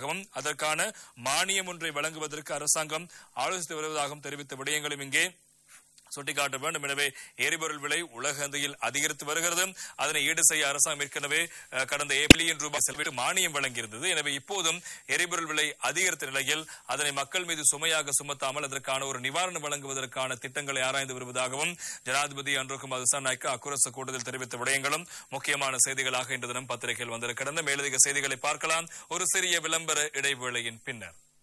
வருவதாகவும் அதற்கான மானியம் ஒன்றை வழங்குவதற்கு அரசாங்கம் ஆலோசித்து வருவதாகவும் தெரிவித்த விடயங்களும் இங்கே சுட்டிக்காட்ட வேண்டும் எனவே எரிபொருள் விலை உலக சந்தையில் அதிகரித்து வருகிறது அதனை ஈடு செய்ய அரசாங்கம் ஏற்கனவே அஹ், கடந்த பில்லியன் ரூபாய் செலவிட்டு மானியம் வழங்கியிருந்தது எனவே இப்போதும் எரிபொருள் விலை அதிகரித்த நிலையில் அதனை மக்கள் மீது சுமையாக சுமத்தாமல் அதற்கான ஒரு நிவாரணம் வழங்குவதற்கான திட்டங்களை ஆராய்ந்து வருவதாகவும் ஜனாதிபதி அன்றுகுமார் திசாநாயக்க அக்குரச கூட்டத்தில் தெரிவித்த விடயங்களும் முக்கியமான செய்திகளாக இன்று தினம் பத்திரிகையில் வந்திருக்கிறது மேலதிக செய்திகளை பார்க்கலாம் ஒரு சிறிய விளம்பர இடைவேளையின் பின்னர்